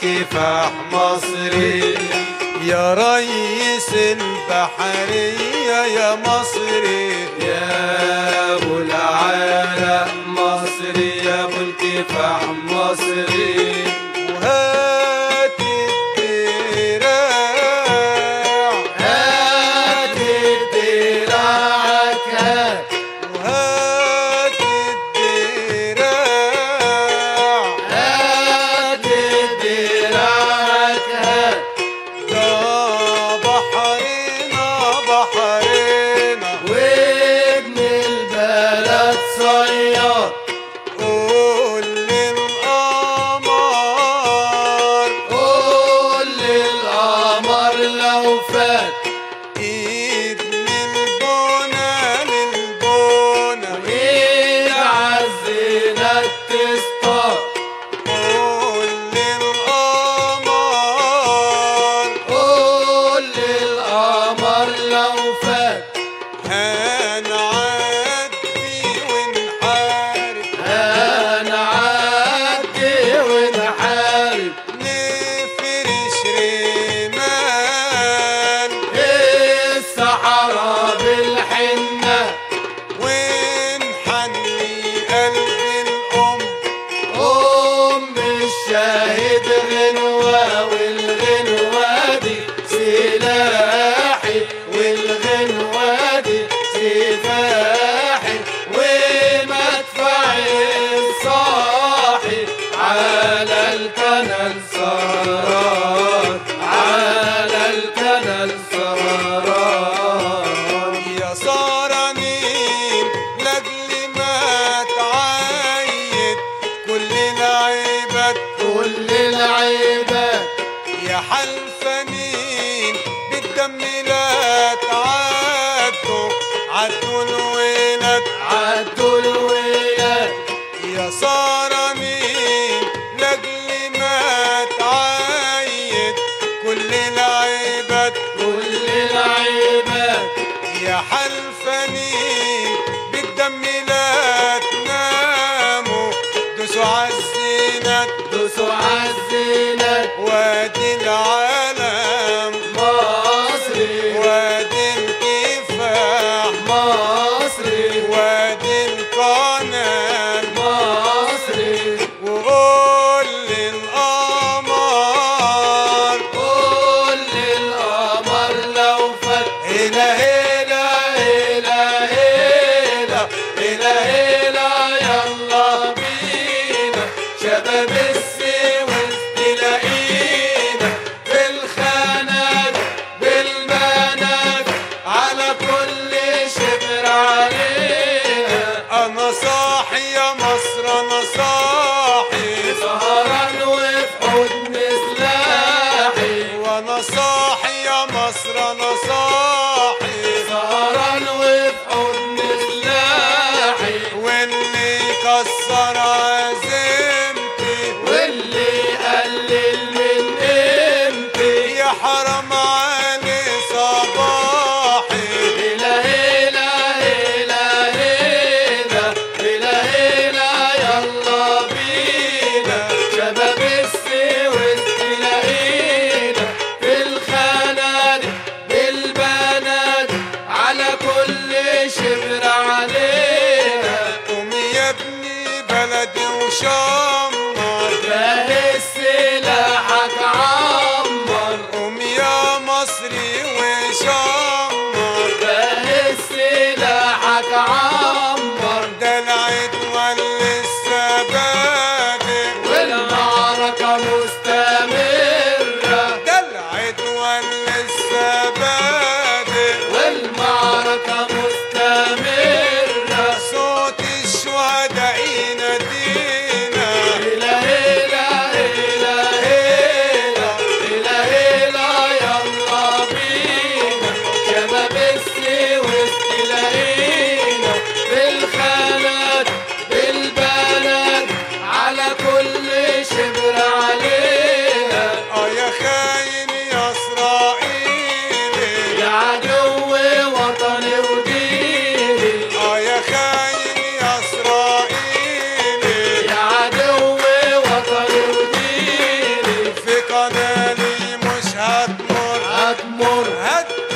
والكفاح مصري يا ريس البحرية يا مصري يا ابو العالم مصري يا ابو الكفاح مصري وهات الدراع هات دراعك هات وهات الدراع هات دراعك هات يا بحرنا بحرنا وابن البلد صياد قول للقمر قول للقمر لو فات ايد من البنا للبنا مين عزنا تصطاد قول للقمر قول للقمر لو فات هنعدي ونحارب هنعدي ونحارب نفرش رمال الصحراء بالحنة ونحني قلب الأم أم الشاهد غنوة والغنوة دي سلاحي والغنوة دي سفاحي ومدفعي الصاحي على الكنل سهران على الكنل سهران يا سهرانين لاجل ما تعيد كل العباد كل العباد يا حلفانين بالدم لا تعدوا عدوا الولاد عدوا الولاد يا سهرانين لاجل ما تعيد كل العباد كل العباد يا حلفانين بالدم لا تناموا دوسوا عالزينات دوسوا عالزينات وادي العالم مصري وادي الكفاح مصري وادي القناه مصري وقول للقمر قول للقمر لو فات هلا هلا هلا هلا هلا هلا يلا بينا شباب السويس تلاقينا بالخانات بالبنات على كل شبر علينا انا صاحي يا مصر انا صاحي سهران وفي حضن سلاحي وانا صاحي يا مصر انا صاحي سهران وفي حضن سلاحي واللي كسر عزيمتي واللي قلل من قيمتي يا حرام علي صباحي هلا هلا هلا هلا هلا هلا يلا بينا شباب السويس تلاقينا في الخنادق بالبنات على كل شبر علينا قوم يا ابني بلدي وشمر جهز سلاحك عمر قوم يا مصري وشمر جهز سلاحك عمر دلعت ولا لسه بادئ والمعركة مستمرة دلعت ولا لسه بادئ والمعركة مستمرة صوت الشهداء ينادينا هلا هلا هلا هلا هلا هلا يلا بينا حتى